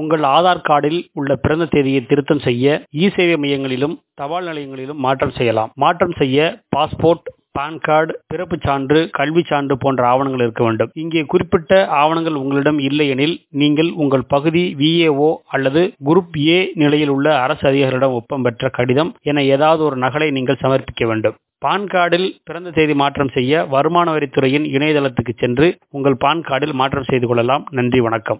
உங்கள் ஆதார் கார்டில் உள்ள பிறந்த தேதியை திருத்தம் செய்ய இ சேவை மையங்களிலும் தபால் நிலையங்களிலும் மாற்றம் செய்யலாம் மாற்றம் செய்ய பாஸ்போர்ட் பான் கார்டு பிறப்புச் சான்று கல்விச் சான்று போன்ற ஆவணங்கள் இருக்க வேண்டும் இங்கே குறிப்பிட்ட ஆவணங்கள் உங்களிடம் இல்லையெனில் நீங்கள் உங்கள் பகுதி விஏஓ அல்லது குரூப் ஏ நிலையில் உள்ள அரசு அதிகாரிகளிடம் ஒப்பம் பெற்ற கடிதம் என ஏதாவது ஒரு நகலை நீங்கள் சமர்ப்பிக்க வேண்டும் பான் கார்டில் பிறந்த தேதி மாற்றம் செய்ய வருமான வரித்துறையின் இணையதளத்துக்கு சென்று உங்கள் பான் கார்டில் மாற்றம் செய்து கொள்ளலாம் நன்றி வணக்கம்